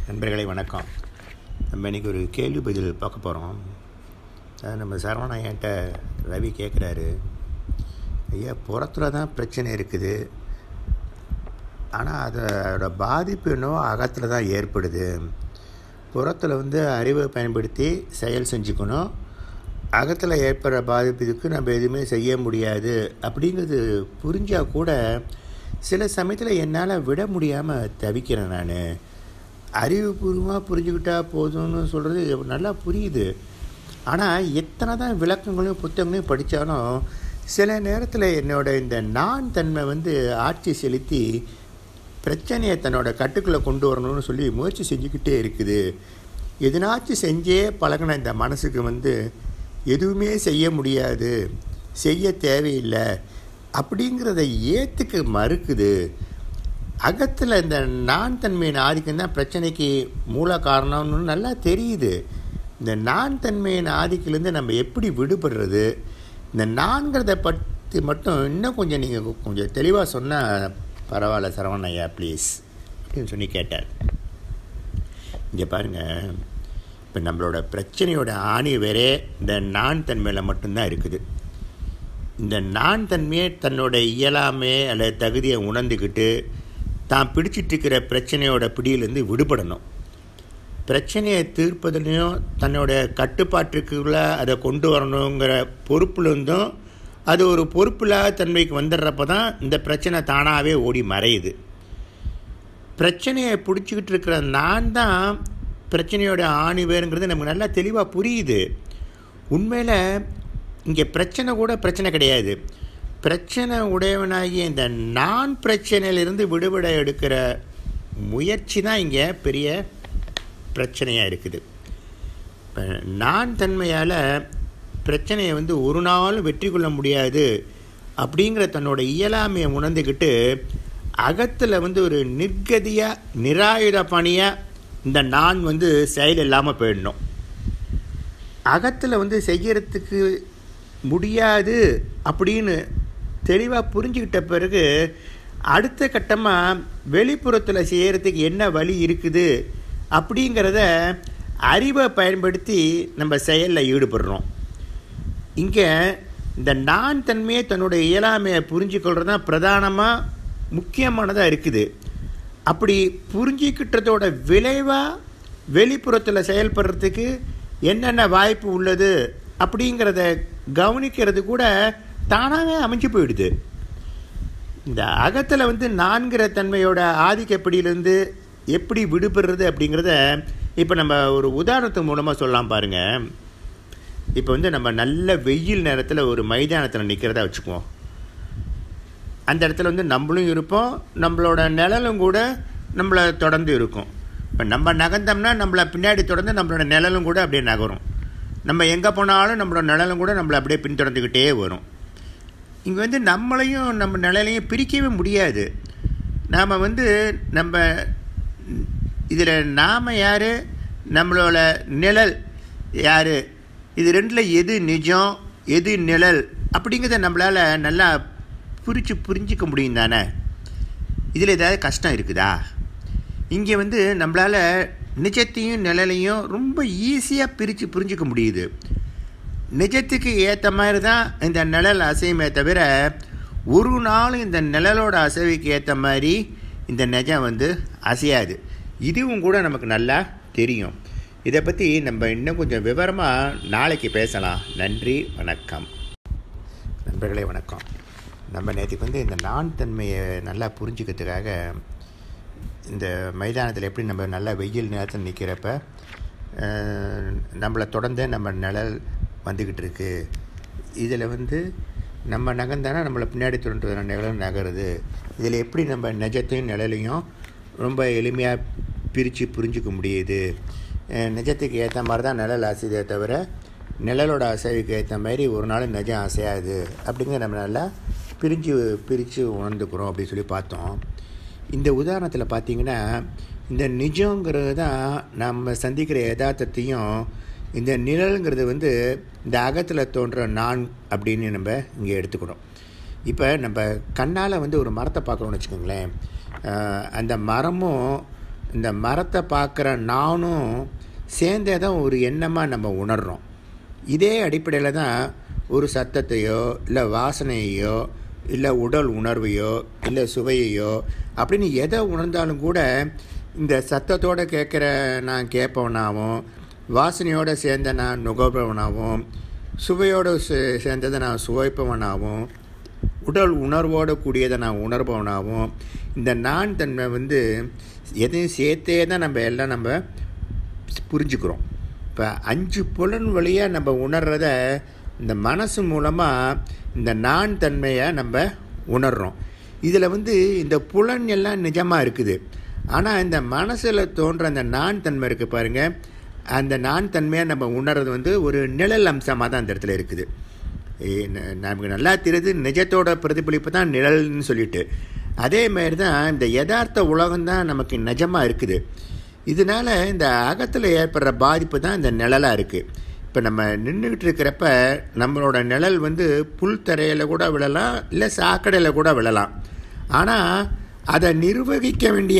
நண்பர்களே வணக்கம் நம்ம இன்றைக்கி ஒரு கேள்வி பதில் பார்க்க போகிறோம் அது நம்ம சரவணா என்கிட்ட ரவி கேட்குறாரு ஐயா புறத்தில் தான் பிரச்சனை இருக்குது ஆனால் அதோட பாதிப்பு என்னவோ அகத்தில் தான் ஏற்படுது புறத்தில் வந்து அறிவை பயன்படுத்தி செயல் செஞ்சுக்கணும் அகத்தில் ஏற்படுற பாதிப்புக்கு நம்ம எதுவுமே செய்ய முடியாது அப்படிங்கிறது புரிஞ்சால் கூட சில சமயத்தில் என்னால் விட முடியாமல் தவிக்கிறேன் நான் அறிவுபூர்வமாக புரிஞ்சுக்கிட்டா போதும்னு சொல்கிறது நல்லா புரியுது ஆனால் எத்தனை தான் விளக்கங்களையும் புத்தகங்களையும் படித்தாலும் சில நேரத்தில் என்னோட இந்த நான் தன்மை வந்து ஆட்சி செலுத்தி பிரச்சனையை தன்னோட கட்டுக்குள்ளே கொண்டு வரணும்னு சொல்லி முயற்சி செஞ்சுக்கிட்டே இருக்குது எதனாச்சும் செஞ்சே பழகின இந்த மனசுக்கு வந்து எதுவுமே செய்ய முடியாது செய்ய தேவையில்லை அப்படிங்கிறத ஏற்றுக்க மறுக்குது அகத்தில் இந்த நான் தன்மையின் ஆதிக்கம் தான் பிரச்சனைக்கு மூல காரணம்னு நல்லா தெரியுது இந்த நான் தன்மையின் ஆதிக்கிலேருந்து நம்ம எப்படி விடுபடுறது இந்த நான்கிறத பற்றி மட்டும் இன்னும் கொஞ்சம் நீங்கள் கொஞ்சம் தெளிவாக சொன்னால் பரவாயில்ல சரவண ஐயா ப்ளீஸ் அப்படின்னு சொல்லி கேட்டார் இங்கே பாருங்கள் இப்போ நம்மளோட பிரச்சனையோட ஆணி வேறே இந்த நான் தன்மையில் மட்டும்தான் இருக்குது இந்த நான் தன்மையை தன்னோட இயலாமை அல்லது தகுதியை உணர்ந்துக்கிட்டு தான் பிடிச்சிட்டு இருக்கிற பிரச்சனையோட பிடியிலேருந்து விடுபடணும் பிரச்சனையை தீர்ப்பதுலேயும் தன்னோட கட்டுப்பாட்டுக்குள்ளே அதை கொண்டு வரணுங்கிற பொறுப்புலேருந்தும் அது ஒரு பொறுப்பில்லாத தன்மைக்கு வந்துடுறப்ப தான் இந்த பிரச்சனை தானாகவே ஓடி மறையுது பிரச்சனையை பிடிச்சிக்கிட்டு இருக்கிற நான் தான் பிரச்சனையோட ஆணி வேறுங்கிறது நமக்கு நல்லா தெளிவாக புரியுது உண்மையில் இங்கே பிரச்சனை கூட பிரச்சனை கிடையாது பிரச்சனை உடையவனாகிய இந்த நான் பிரச்சனையிலிருந்து விடுபட எடுக்கிற முயற்சி தான் இங்கே பெரிய பிரச்சனையாக இருக்குது இப்போ நான் தன்மையால் பிரச்சனையை வந்து ஒரு நாளும் வெற்றி கொள்ள முடியாது அப்படிங்கிற தன்னோட இயலாமையை உணர்ந்துக்கிட்டு அகத்தில் வந்து ஒரு நிர்கதியாக நிராயுத பணியாக இந்த நான் வந்து செயல் இல்லாமல் போயிடணும் அகத்தில் வந்து செய்யறதுக்கு முடியாது அப்படின்னு தெளிவாக புரிஞ்சுக்கிட்ட பிறகு அடுத்த கட்டமாக வெளிப்புறத்தில் செய்கிறதுக்கு என்ன வழி இருக்குது அப்படிங்கிறத அறிவை பயன்படுத்தி நம்ம செயலில் ஈடுபடுறோம் இங்கே இந்த நான் தன்மையை தன்னோட இயலாமையை புரிஞ்சுக்கொள்கிறது தான் பிரதானமாக முக்கியமானதாக இருக்குது அப்படி புரிஞ்சிக்கிட்டதோட விளைவாக வெளிப்புறத்தில் செயல்படுறதுக்கு என்னென்ன வாய்ப்பு உள்ளது அப்படிங்கிறத கவனிக்கிறது கூட தானாகவே அமைஞ்சு போயிடுது இந்த அகத்தில் வந்து நான்கிற தன்மையோட ஆதிக்கப்படியிலேருந்து எப்படி விடுபடுறது அப்படிங்கிறத இப்போ நம்ம ஒரு உதாரணத்து மூலமாக சொல்லலாம் பாருங்கள் இப்போ வந்து நம்ம நல்ல வெயில் நேரத்தில் ஒரு மைதானத்தில் நிற்கிறதா வச்சுக்குவோம் அந்த இடத்துல வந்து நம்மளும் இருப்போம் நம்மளோட நிழலும் கூட நம்மளை தொடர்ந்து இருக்கும் இப்போ நம்ம நகர்ந்தோம்னா நம்மளை பின்னாடி தொடர்ந்து நம்மளோட நிழலும் கூட அப்படியே நகரும் நம்ம எங்கே போனாலும் நம்மளோட நிழலும் கூட நம்மளை அப்படியே பின்தொடர்ந்துக்கிட்டே வரும் இங்கே வந்து நம்மளையும் நம்ம நிழலையும் பிரிக்கவே முடியாது நாம் வந்து நம்ம இதில் நாம் யார் நம்மளோட நிழல் யார் இது ரெண்டில் எது நிஜம் எது நிழல் அப்படிங்கிறத நம்மளால் நல்லா புரிச்சு புரிஞ்சிக்க முடியும் தானே இதில் ஏதாவது கஷ்டம் இருக்குதா இங்கே வந்து நம்மளால் நிஜத்தையும் நிழலையும் ரொம்ப ஈஸியாக பிரித்து புரிஞ்சிக்க முடியுது நிஜத்துக்கு ஏற்ற மாதிரி தான் இந்த நிழல் அசையுமே தவிர ஒரு நாளும் இந்த நிழலோட அசைவுக்கு ஏற்ற மாதிரி இந்த நிஜம் வந்து அசையாது இதுவும் கூட நமக்கு நல்லா தெரியும் இதை பற்றி நம்ம இன்னும் கொஞ்சம் விவரமாக நாளைக்கு பேசலாம் நன்றி வணக்கம் நண்பர்களே வணக்கம் நம்ம நேற்றுக்கு வந்து இந்த நான் தன்மையை நல்லா புரிஞ்சுக்கிறதுக்காக இந்த மைதானத்தில் எப்படி நம்ம நல்லா வெயில் நேரத்தில் நிற்கிறப்ப நம்மளை தொடர்ந்து நம்ம நிழல் வந்துக்கிட்டு இருக்கு இதில் வந்து நம்ம நகர்ந்தானா நம்மளை பின்னாடி தொடர்ந்து வர நிழலும் நகருது இதில் எப்படி நம்ம நிஜத்தையும் நிழலையும் ரொம்ப எளிமையாக பிரித்து புரிஞ்சிக்க முடியுது நிஜத்துக்கு ஏற்ற மாதிரி தான் நிழல் அசைதே தவிர நிழலோட அசைவுக்கு ஏற்ற மாதிரி ஒரு நாள் நிஜம் அசையாது அப்படிங்கிற நம்ம நல்லா பிரிஞ்சு பிரித்து உணர்ந்துக்கிறோம் அப்படின்னு சொல்லி பார்த்தோம் இந்த உதாரணத்தில் பார்த்திங்கன்னா இந்த நிஜங்கிறது தான் நம்ம சந்திக்கிற யதார்த்தத்தையும் இந்த நிழலுங்கிறது வந்து இந்த அகத்தில் தோன்ற நான் அப்படின்னு நம்ம இங்கே எடுத்துக்கணும் இப்போ நம்ம கண்ணால் வந்து ஒரு மரத்தை பார்க்குறோம்னு வச்சுக்கோங்களேன் அந்த மரமும் இந்த மரத்தை பார்க்குற நானும் சேர்ந்தே தான் ஒரு எண்ணமாக நம்ம உணர்கிறோம் இதே அடிப்படையில் தான் ஒரு சத்தத்தையோ இல்லை வாசனையையோ இல்லை உடல் உணர்வையோ இல்லை சுவையையோ அப்படின்னு எதை உணர்ந்தாலும் கூட இந்த சத்தத்தோடு கேட்குற நான் கேட்பவனாகவும் வாசனையோடு சேர்ந்த நான் நுகர்பவனாகவும் சுவையோடு சே சேர்ந்ததை நான் சுவைப்பவனாகவும் உடல் உணர்வோடு கூடியதை நான் உணர்பவனாகவும் இந்த நான் தன்மை வந்து எதையும் சேர்த்தே தான் நம்ம எல்லாம் நம்ம புரிஞ்சுக்கிறோம் இப்போ அஞ்சு புலன் வழியாக நம்ம உணர்றத இந்த மனசு மூலமாக இந்த நான் தன்மையை நம்ம உணர்கிறோம் இதில் வந்து இந்த புலன் எல்லாம் நிஜமாக இருக்குது ஆனால் இந்த மனசில் தோன்ற அந்த நான் தன்மை இருக்குது பாருங்கள் அந்த நான் தன்மையை நம்ம உணர்றது வந்து ஒரு நிழல் அம்சமாக தான் அந்த இடத்துல இருக்குது நமக்கு நல்லா தெரியுது நிஜத்தோட பிரதிபலிப்பு தான் நிழல்னு சொல்லிட்டு அதே மாதிரி தான் இந்த யதார்த்த உலகம் தான் நமக்கு நிஜமாக இருக்குது இதனால் இந்த அகத்தில் ஏற்படுற பாதிப்பு தான் இந்த நிழலாக இருக்குது இப்போ நம்ம நின்றுக்கிட்டு இருக்கிறப்ப நம்மளோட நிழல் வந்து புல் தரையில் கூட விழலாம் இல்லை சாக்கடையில் கூட விழலாம் ஆனால் அதை நிர்வகிக்க வேண்டிய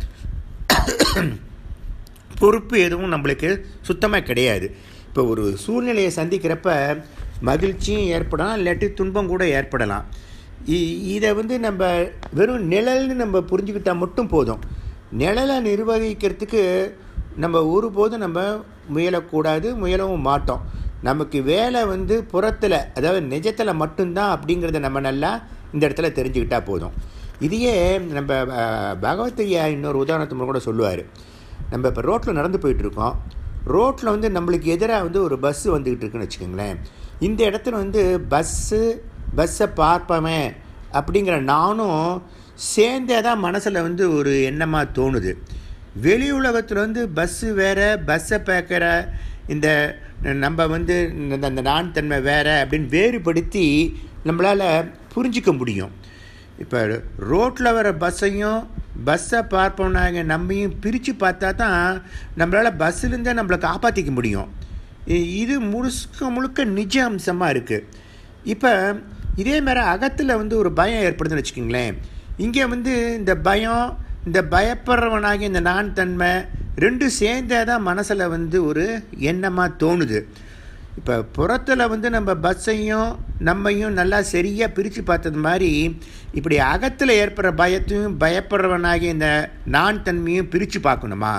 பொறுப்பு எதுவும் நம்மளுக்கு சுத்தமாக கிடையாது இப்போ ஒரு சூழ்நிலையை சந்திக்கிறப்ப மகிழ்ச்சியும் ஏற்படலாம் இல்லாட்டி துன்பம் கூட ஏற்படலாம் இதை வந்து நம்ம வெறும் நிழல்னு நம்ம புரிஞ்சுக்கிட்டால் மட்டும் போதும் நிழலை நிர்வகிக்கிறதுக்கு நம்ம ஒருபோதும் நம்ம முயலக்கூடாது முயலவும் மாட்டோம் நமக்கு வேலை வந்து புறத்தில் அதாவது நிஜத்தில் மட்டும்தான் அப்படிங்கிறத நம்ம நல்லா இந்த இடத்துல தெரிஞ்சுக்கிட்டால் போதும் இதையே நம்ம பகவத்தையா இன்னொரு உதாரணத்து கூட சொல்லுவார் நம்ம இப்போ ரோட்டில் நடந்து போயிட்டுருக்கோம் ரோட்டில் வந்து நம்மளுக்கு எதிராக வந்து ஒரு பஸ்ஸு வந்துக்கிட்டு இருக்குன்னு வச்சுக்கோங்களேன் இந்த இடத்துல வந்து பஸ்ஸு பஸ்ஸை பார்ப்பவன் அப்படிங்கிற நானும் சேர்ந்தே தான் மனசில் வந்து ஒரு எண்ணமாக தோணுது வெளி உலகத்தில் வந்து பஸ்ஸு வேறு பஸ்ஸை பார்க்குற இந்த நம்ம வந்து இந்த அந்த நான் தன்மை வேறு அப்படின்னு வேறுபடுத்தி நம்மளால் புரிஞ்சிக்க முடியும் இப்போ ரோட்டில் வர பஸ்ஸையும் பஸ்ஸை பார்ப்போம்னாங்க நம்மையும் பிரித்து பார்த்தா தான் நம்மளால் பஸ்ஸுலேருந்தே நம்மளை காப்பாற்றிக்க முடியும் இது முழுக்க முழுக்க நிஜ அம்சமாக இருக்குது இப்போ இதே மாதிரி அகத்தில் வந்து ஒரு பயம் ஏற்படுதுன்னு வச்சுக்கோங்களேன் இங்கே வந்து இந்த பயம் இந்த பயப்படுறவனாகிய இந்த நான் தன்மை ரெண்டும் சேர்ந்தே தான் மனசில் வந்து ஒரு எண்ணமாக தோணுது இப்போ புறத்தில் வந்து நம்ம பஸ்ஸையும் நம்மையும் நல்லா சரியாக பிரித்து பார்த்தது மாதிரி இப்படி அகத்தில் ஏற்படுற பயத்தையும் பயப்படுறவனாகிய இந்த நான் தன்மையும் பிரித்து பார்க்கணுமா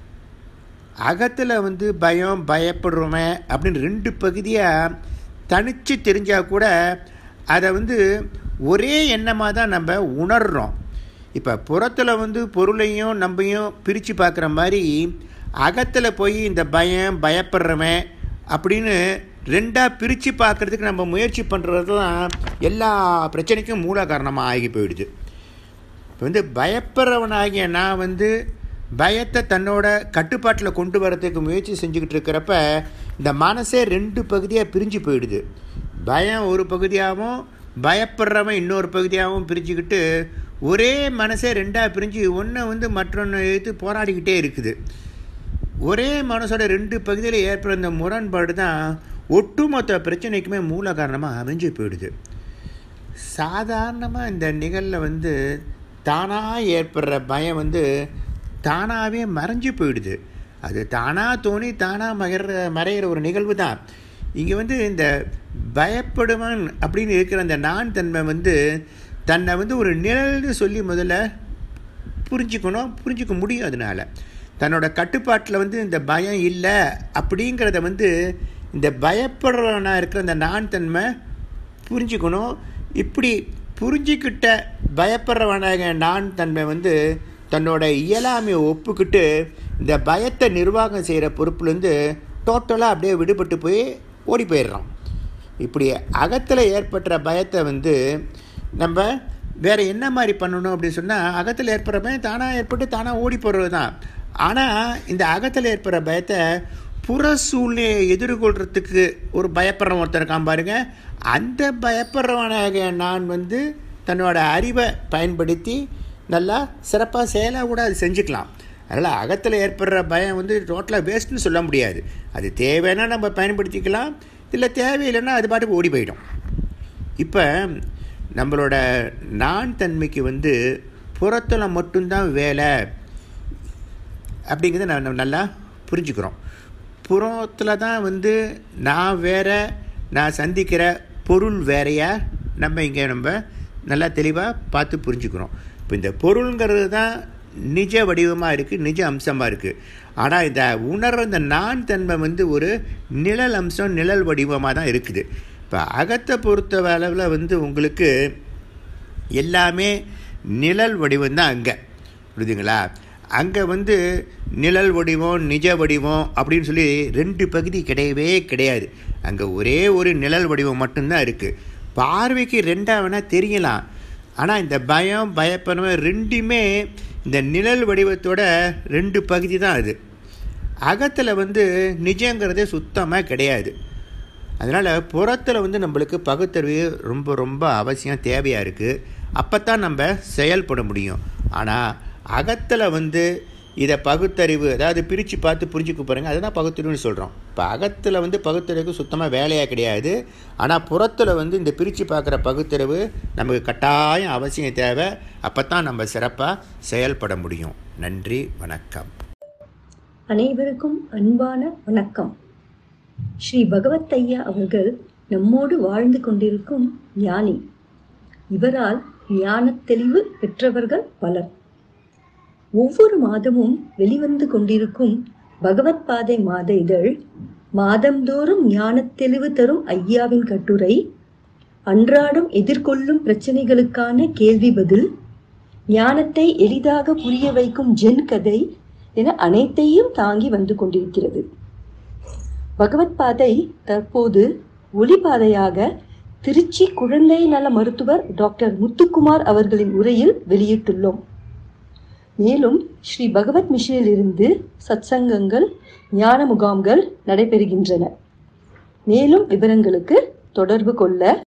அகத்தில் வந்து பயம் பயப்படுறவன் அப்படின்னு ரெண்டு பகுதியாக தனித்து தெரிஞ்சால் கூட அதை வந்து ஒரே எண்ணமாக தான் நம்ம உணர்கிறோம் இப்போ புறத்தில் வந்து பொருளையும் நம்மையும் பிரித்து பார்க்குற மாதிரி அகத்தில் போய் இந்த பயம் பயப்படுறவன் அப்படின்னு ரெண்டாக பிரித்து பார்க்குறதுக்கு நம்ம முயற்சி பண்ணுறது தான் எல்லா பிரச்சனைக்கும் மூல காரணமாக ஆகி போயிடுது இப்போ வந்து பயப்படுறவனாகிய நான் வந்து பயத்தை தன்னோட கட்டுப்பாட்டில் கொண்டு வரதுக்கு முயற்சி செஞ்சுக்கிட்டு இருக்கிறப்ப இந்த மனசே ரெண்டு பகுதியாக பிரிஞ்சு போயிடுது பயம் ஒரு பகுதியாகவும் பயப்படுறவன் இன்னொரு பகுதியாகவும் பிரிஞ்சுக்கிட்டு ஒரே மனசே ரெண்டாக பிரிஞ்சு ஒன்று வந்து மற்றொன்று எடுத்து போராடிக்கிட்டே இருக்குது ஒரே மனசோட ரெண்டு பகுதியில் ஏற்படுற இந்த முரண்பாடு தான் ஒட்டுமொத்த பிரச்சனைக்குமே மூல காரணமாக அமைஞ்சு போயிடுது சாதாரணமாக இந்த நிகழில் வந்து தானாக ஏற்படுற பயம் வந்து தானாகவே மறைஞ்சு போயிடுது அது தானாக தோணி தானாக மகிற மறைகிற ஒரு நிகழ்வு தான் இங்கே வந்து இந்த பயப்படுவன் அப்படின்னு இருக்கிற அந்த நான் தன்மை வந்து தன்னை வந்து ஒரு நிழல்னு சொல்லி முதல்ல புரிஞ்சுக்கணும் புரிஞ்சிக்க முடியும் அதனால் தன்னோட கட்டுப்பாட்டில் வந்து இந்த பயம் இல்லை அப்படிங்கிறத வந்து இந்த பயப்படுறவனா இருக்கிற அந்த நான் தன்மை புரிஞ்சுக்கணும் இப்படி புரிஞ்சிக்கிட்ட பயப்படுறவனாக நான் தன்மை வந்து தன்னோட இயலாமையை ஒப்புக்கிட்டு இந்த பயத்தை நிர்வாகம் செய்கிற பொறுப்புலேருந்து டோட்டலாக அப்படியே விடுபட்டு போய் ஓடி போயிடுறான் இப்படி அகத்தில் ஏற்பட்ட பயத்தை வந்து நம்ம வேறு என்ன மாதிரி பண்ணணும் அப்படின்னு சொன்னால் அகத்தில் ஏற்படுற பயம் தானாக ஏற்பட்டு தானாக ஓடி போடுறது தான் ஆனால் இந்த அகத்தில் ஏற்படுற பயத்தை புற சூழ்நிலையை எதிர்கொள்கிறதுக்கு ஒரு பயப்படுறவன் ஒருத்தர் இருக்கான் பாருங்க அந்த பயப்படுறவனாக நான் வந்து தன்னோட அறிவை பயன்படுத்தி நல்லா சிறப்பாக செயலாக கூட அது செஞ்சுக்கலாம் அதனால் அகத்தில் ஏற்படுற பயம் வந்து டோட்டலாக வேஸ்ட்னு சொல்ல முடியாது அது தேவைன்னா நம்ம பயன்படுத்திக்கலாம் இல்லை தேவையில்லைன்னா அது பாட்டுக்கு ஓடி போயிடும் இப்போ நம்மளோட நான் தன்மைக்கு வந்து புறத்தில் மட்டும்தான் வேலை அப்படிங்கிறத நான் நம்ம நல்லா புரிஞ்சுக்கிறோம் புறத்தில் தான் வந்து நான் வேற நான் சந்திக்கிற பொருள் வேறையா நம்ம இங்கே நம்ம நல்லா தெளிவாக பார்த்து புரிஞ்சுக்கிறோம் இப்போ இந்த பொருளுங்கிறது தான் நிஜ வடிவமாக இருக்குது நிஜ அம்சமாக இருக்குது ஆனால் இந்த உணர்ற இந்த நான் தன்மை வந்து ஒரு நிழல் அம்சம் நிழல் வடிவமாக தான் இருக்குது இப்போ அகத்தை பொறுத்த அளவில் வந்து உங்களுக்கு எல்லாமே நிழல் வடிவம் தான் அங்கே புரியுதுங்களா அங்கே வந்து நிழல் வடிவம் நிஜ வடிவம் அப்படின்னு சொல்லி ரெண்டு பகுதி கிடையவே கிடையாது அங்கே ஒரே ஒரு நிழல் வடிவம் மட்டும்தான் இருக்குது பார்வைக்கு ரெண்டாக வேணால் தெரியலாம் ஆனால் இந்த பயம் பயப்படணும் ரெண்டுமே இந்த நிழல் வடிவத்தோட ரெண்டு பகுதி தான் அது அகத்தில் வந்து நிஜங்கிறதே சுத்தமாக கிடையாது அதனால் புறத்தில் வந்து நம்மளுக்கு பகுத்தறிவு ரொம்ப ரொம்ப அவசியம் தேவையாக இருக்குது அப்போ தான் நம்ம செயல்பட முடியும் ஆனால் அகத்தில் வந்து இதை பகுத்தறிவு அதாவது பிரித்து பார்த்து புரிஞ்சுக்க போகிறீங்க அதுதான் பகுத்தறிவுன்னு சொல்கிறோம் இப்போ அகத்தில் வந்து பகுத்தறிவுக்கு சுத்தமாக வேலையாக கிடையாது ஆனால் புறத்தில் வந்து இந்த பிரித்து பார்க்குற பகுத்தறிவு நமக்கு கட்டாயம் அவசியம் தேவை அப்போ தான் நம்ம சிறப்பாக செயல்பட முடியும் நன்றி வணக்கம் அனைவருக்கும் அன்பான வணக்கம் ஸ்ரீ பகவத் ஐயா அவர்கள் நம்மோடு வாழ்ந்து கொண்டிருக்கும் ஞானி இவரால் ஞானத் தெளிவு பெற்றவர்கள் பலர் ஒவ்வொரு மாதமும் வெளிவந்து கொண்டிருக்கும் பகவத் பாதை மாத இதழ் மாதந்தோறும் ஞானத் தெளிவு தரும் ஐயாவின் கட்டுரை அன்றாடம் எதிர்கொள்ளும் பிரச்சனைகளுக்கான கேள்வி பதில் ஞானத்தை எளிதாக புரிய வைக்கும் ஜென் கதை என அனைத்தையும் தாங்கி வந்து கொண்டிருக்கிறது பகவத் பாதை தற்போது ஒளிபாதையாக திருச்சி குழந்தை நல மருத்துவர் டாக்டர் முத்துக்குமார் அவர்களின் உரையில் வெளியிட்டுள்ளோம் மேலும் ஸ்ரீ பகவத் மிஷனில் இருந்து சத்சங்கங்கள் ஞான முகாம்கள் நடைபெறுகின்றன மேலும் விவரங்களுக்கு தொடர்பு கொள்ள